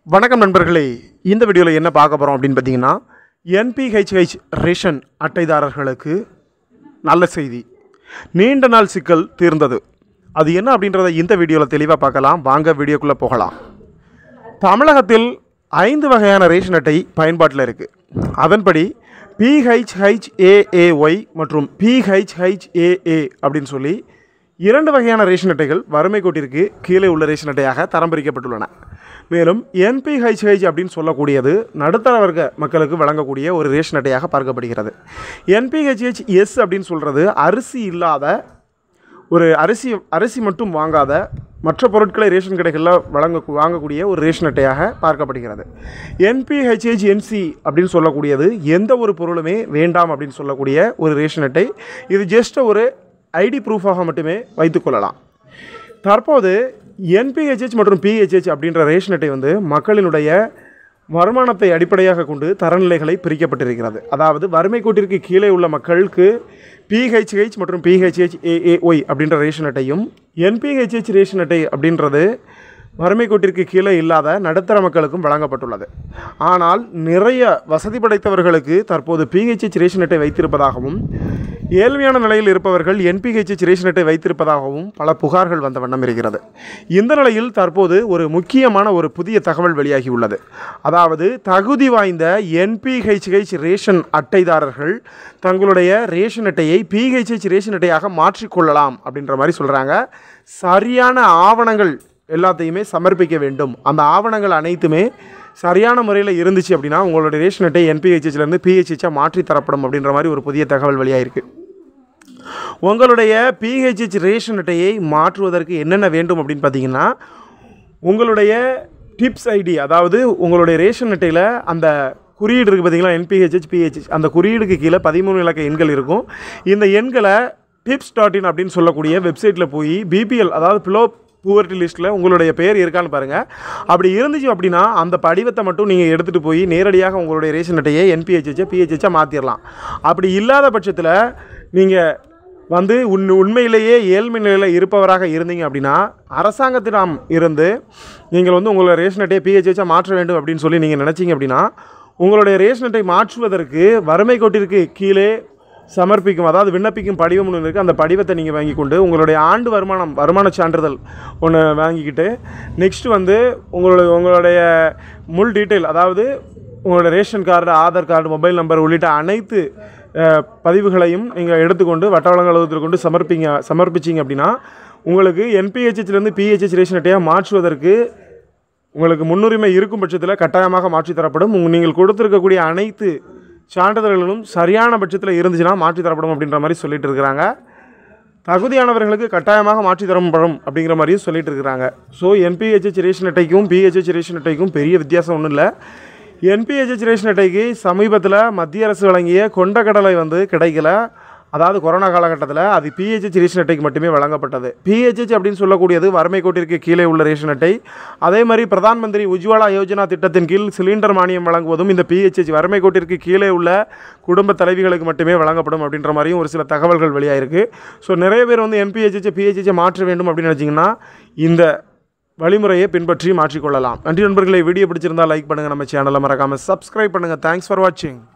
வணக்கம் நண்பர்களே இந்த வீடியோவில் என்ன பார்க்க போகிறோம் அப்படின்னு பார்த்தீங்கன்னா என்பிஹெச்ஹெச் ரேஷன் அட்டைதாரர்களுக்கு நல்ல செய்தி நீண்ட நாள் சிக்கல் தீர்ந்தது அது என்ன அப்படின்றத இந்த வீடியோவில் தெளிவாக பார்க்கலாம் வாங்க வீடியோக்குள்ளே போகலாம் தமிழகத்தில் ஐந்து வகையான ரேஷன் அட்டை பயன்பாட்டில் இருக்குது அதன்படி பிஹெச்ஹெச்ஏஏஒய் மற்றும் பிஹெச்ஹெச்ஏஏ அப்படின்னு சொல்லி இரண்டு வகையான ரேஷன் அட்டைகள் வறுமை கோட்டிற்கு கீழே உள்ள ரேஷன் அட்டையாக தரம் பிரிக்கப்பட்டுள்ளன மேலும் என்பிஹெச்ஹெச் அப்படின்னு சொல்லக்கூடியது நடுத்தர வர்க்க மக்களுக்கு வழங்கக்கூடிய ஒரு ரேஷன் அட்டையாக பார்க்கப்படுகிறது என்பிஹெச்ஹெச் எஸ் அப்படின்னு சொல்கிறது அரிசி இல்லாத ஒரு அரிசி அரிசி மட்டும் வாங்காத மற்ற பொருட்களை ரேஷன் கடைகளில் வழங்க வாங்கக்கூடிய ஒரு ரேஷன் அட்டையாக பார்க்கப்படுகிறது என்பிஹெச்ஹெச் என்சி அப்படின்னு சொல்லக்கூடியது எந்த ஒரு பொருளுமே வேண்டாம் அப்படின்னு சொல்லக்கூடிய ஒரு ரேஷன் அட்டை இது ஜஸ்ட் ஒரு ஐடி ப்ரூஃபாக மட்டுமே வைத்துக்கொள்ளலாம் தற்போது என்பிஹெச்ஹெச் மற்றும் பிஹெச்ஹெச் அப்படின்ற ரேஷன் அட்டை வந்து மக்களினுடைய வருமானத்தை அடிப்படையாக கொண்டு தரநிலைகளை பிரிக்கப்பட்டிருக்கிறது அதாவது வறுமை கோட்டிற்கு கீழே உள்ள மக்களுக்கு பிஹெச்ஹெச் மற்றும் பிஹெச்ஹெச் ஏஏஒய் அப்படின்ற ரேஷன் அட்டையும் என்பிஹெச்ஹெச் ரேஷன் அட்டை அப்படின்றது வறுமை கோட்டிற்கு கீழே இல்லாத நடுத்தர மக்களுக்கும் வழங்கப்பட்டுள்ளது ஆனால் நிறைய வசதி படைத்தவர்களுக்கு தற்போது பிஹெச்ஹெச் ரேஷன் அட்டை வைத்திருப்பதாகவும் ஏழ்மையான நிலையில் இருப்பவர்கள் என்பிஹெச்ஹெச் ரேஷன் அட்டை வைத்திருப்பதாகவும் பல புகார்கள் வந்த வண்ணம் இருக்கிறது இந்த நிலையில் தற்போது ஒரு முக்கியமான ஒரு புதிய தகவல் வெளியாகியுள்ளது அதாவது தகுதி வாய்ந்த என்பிஹெச்ஹெச் ரேஷன் அட்டைதாரர்கள் தங்களுடைய ரேஷன் அட்டையை பிஹெச்ஹெச் ரேஷன் அட்டையாக மாற்றிக்கொள்ளலாம் அப்படின்ற மாதிரி சொல்கிறாங்க சரியான ஆவணங்கள் எல்லாத்தையுமே சமர்ப்பிக்க வேண்டும் அந்த ஆவணங்கள் அனைத்துமே சரியான முறையில் இருந்துச்சு அப்படின்னா உங்களுடைய ரேஷன் அட்டை என்பிஹெச்ஹெச்லேருந்து பிஹெச்ஹெச்சாக மாற்றி தரப்படும் அப்படின்ற மாதிரி ஒரு புதிய தகவல் வெளியாயிருக்கு உங்களுடைய பிஹெச்ஹெச் ரேஷன் அட்டையை மாற்றுவதற்கு என்னென்ன வேண்டும் அப்படின்னு பார்த்தீங்கன்னா உங்களுடைய டிப்ஸ் ஐடி அதாவது உங்களுடைய ரேஷன் அட்டையில் அந்த குறியீடு இருக்குது பார்த்தீங்களா என்பிஹெச்ஹெச் பிஹெச்ஹெச் அந்த குறியீடுக்கு கீழே பதிமூணு இலக்க எண்கள் இருக்கும் இந்த எண்களை டிப்ஸ் டாட் இன் அப்படின்னு சொல்லக்கூடிய வெப்சைட்டில் போய் பிபிஎல் அதாவது பிலோ புவர்ட்டி லிஸ்ட்டில் உங்களுடைய பேர் இருக்கான்னு பாருங்கள் அப்படி இருந்துச்சு அப்படின்னா அந்த படிவத்தை மட்டும் நீங்கள் எடுத்துகிட்டு போய் நேரடியாக உங்களுடைய ரேஷன் அட்டையை என்பிஹெச்ஹெச்சை பிஹெச்ஹெச்சா மாற்றிடலாம் அப்படி இல்லாத பட்சத்தில் நீங்கள் வந்து உண் உண்மையிலேயே ஏழ்மை நிலையில் இருப்பவராக இருந்தீங்க அப்படின்னா அரசாங்கத்திடம் இருந்து நீங்கள் வந்து உங்களோட ரேஷன் அட்டையை பிஹெச்ஹெச்சாக மாற்ற வேண்டும் அப்படின்னு சொல்லி நீங்கள் நினச்சிங்க அப்படின்னா உங்களுடைய ரேஷன் அட்டை மாற்றுவதற்கு வறுமை கோட்டிற்கு கீழே சமர்ப்பிக்கும் அதாவது விண்ணப்பிக்கும் படிவம் ஒன்று இருக்குது அந்த படிவத்தை நீங்கள் வாங்கி கொண்டு உங்களுடைய ஆண்டு வருமானம் வருமான சான்றிதழ் ஒன்று வாங்கிக்கிட்டு நெக்ஸ்ட் வந்து உங்களுடைய உங்களுடைய முள் டீட்டெயில் அதாவது உங்களோட ration card Aadhaar card mobile number உள்ளிட்ட அனைத்து அஹ், பதிவுகளையும் நீங்கள் எடுத்துக்கொண்டு வட்ட வழங்கல் அலுவலகத்தில் கொண்டு சமர்ப்பிங்க சமர்ப்பிச்சிங்க அப்படின்னா உங்களுக்கு என்பிஹெச்ஹெச்லேருந்து பிஹெச்ஹெச் ரேஷன் அட்டையாக மாற்றுவதற்கு உங்களுக்கு முன்னுரிமை இருக்கும் பட்சத்தில் கட்டாயமாக மாற்றித் தரப்படும் உங்க நீங்கள் கொடுத்துருக்கக்கூடிய அனைத்து சான்றிதழ்களும் சரியான பட்சத்தில் இருந்துச்சுன்னா மாற்றித் தரப்படும் அப்படின்ற மாதிரி சொல்லிட்டு இருக்கிறாங்க தகுதியானவர்களுக்கு கட்டாயமாக மாற்றி தரப்படும் அப்படிங்கிற மாதிரியும் சொல்லிட்டு இருக்கிறாங்க ஸோ என்பிஹெச்ஹெச் ரேஷன் அட்டைக்கும் பிஹெச்ஹெச் ரேஷன் அட்டைக்கும் பெரிய வித்தியாசம் ஒன்றும் இல்லை என்பிஹெச்ஹெச் ரேஷன் அட்டைக்கு சமீபத்தில் மத்திய அரசு வழங்கிய கொண்டக்கடலை வந்து கிடைக்கல அதாவது கொரோனா காலகட்டத்தில் அது பிஹெச்ஹெச் ரேஷன் அட்டைக்கு மட்டுமே வழங்கப்பட்டது பிஹெச்ஹெச் அப்படின்னு சொல்லக்கூடியது வறுமை கோட்டிற்கு கீழே உள்ள ரேஷன் அட்டை அதே மாதிரி பிரதான் மந்திரி உஜ்வாலா யோஜனா திட்டத்தின் கீழ் சிலிண்டர் மானியம் வழங்குவதும் இந்த பிஹெச்ஹெச் வறுமை கோட்டிற்கு கீழே உள்ள குடும்ப தலைவிகளுக்கு மட்டுமே வழங்கப்படும் அப்படின்ற மாதிரியும் ஒரு சில தகவல்கள் வெளியாயிருக்கு ஸோ நிறைய பேர் வந்து என்பிஹெச்ஹெச் பிஹெச்ஹெச் மாற்ற வேண்டும் அப்படின்னு நினச்சிங்கன்னா இந்த வழிமுறையை பின்பற்றி மாற்றிக்கொள்ளலாம் நன்றி நண்பர்களை வீடியோ பிடிச்சிருந்தா லைக் பண்ணுங்கள் நம்ம சேனலை மறக்காமல் சப்ஸ்கிரைப் பண்ணுங்கள் தேங்க்ஸ் ஃபார் வாட்சிங்